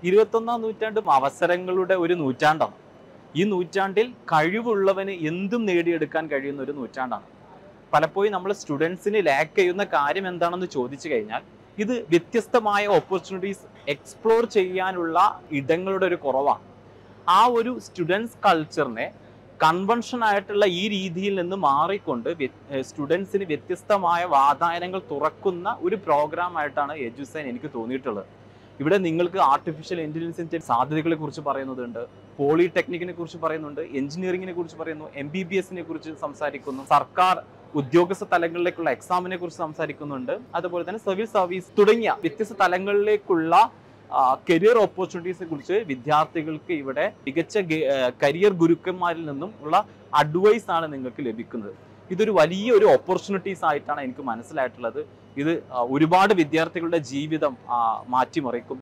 ഇരുപത്തൊന്നാം നൂറ്റാണ്ടും അവസരങ്ങളുടെ ഒരു നൂറ്റാണ്ടാണ് ഈ നൂറ്റാണ്ടിൽ കഴിവുള്ളവന് എന്തും നേടിയെടുക്കാൻ കഴിയുന്ന ഒരു നൂറ്റാണ്ടാണ് പലപ്പോഴും നമ്മൾ സ്റ്റുഡൻസിന് ലാക്ക് ചെയ്യുന്ന കാര്യം എന്താണെന്ന് ചോദിച്ചു കഴിഞ്ഞാൽ ഇത് വ്യത്യസ്തമായ ഓപ്പർച്യൂണിറ്റീസ് എക്സ്പ്ലോർ ചെയ്യാനുള്ള ഇടങ്ങളുടെ ഒരു കുറവാണ് ആ ഒരു സ്റ്റുഡൻസ് കൾച്ചറിനെ കൺവെൻഷൻ ആയിട്ടുള്ള ഈ രീതിയിൽ നിന്ന് മാറിക്കൊണ്ട് സ്റ്റുഡൻസിന് വ്യത്യസ്തമായ വാതായനങ്ങൾ തുറക്കുന്ന ഒരു പ്രോഗ്രാം ആയിട്ടാണ് എജുസൈൻ എനിക്ക് തോന്നിയിട്ടുള്ളത് ഇവിടെ നിങ്ങൾക്ക് ആർട്ടിഫിഷ്യൽ ഇന്റലിജൻസിന്റെ സാധ്യതകളെ കുറിച്ച് പറയുന്നുണ്ട് പോളിടെക്നിക്കിനെ കുറിച്ച് പറയുന്നുണ്ട് എഞ്ചിനീയറിംഗിനെ കുറിച്ച് പറയുന്നു എം ബി ബി എസിനെ കുറിച്ച് സംസാരിക്കുന്നു സർക്കാർ ഉദ്യോഗസ്ഥ തലങ്ങളിലേക്കുള്ള എക്സാമിനെ കുറിച്ച് സംസാരിക്കുന്നുണ്ട് അതുപോലെ തന്നെ സിവിൽ സർവീസ് തുടങ്ങിയ വ്യത്യസ്ത തലങ്ങളിലേക്കുള്ള കരിയർ ഓപ്പർച്യൂണിറ്റീസിനെ കുറിച്ച് വിദ്യാർത്ഥികൾക്ക് ഇവിടെ മികച്ച കരിയർ ഗുരുക്കന്മാരിൽ നിന്നും ഉള്ള അഡ്വൈസ് ആണ് നിങ്ങൾക്ക് ലഭിക്കുന്നത് ഇതൊരു വലിയ ഒരു ഓപ്പർച്യൂണിറ്റീസ് ആയിട്ടാണ് എനിക്ക് മനസ്സിലായിട്ടുള്ളത് ഇത് ആ, ഒരുപാട് വിദ്യാർത്ഥികളുടെ ജീവിതം ആ, മാറ്റിമറിക്കും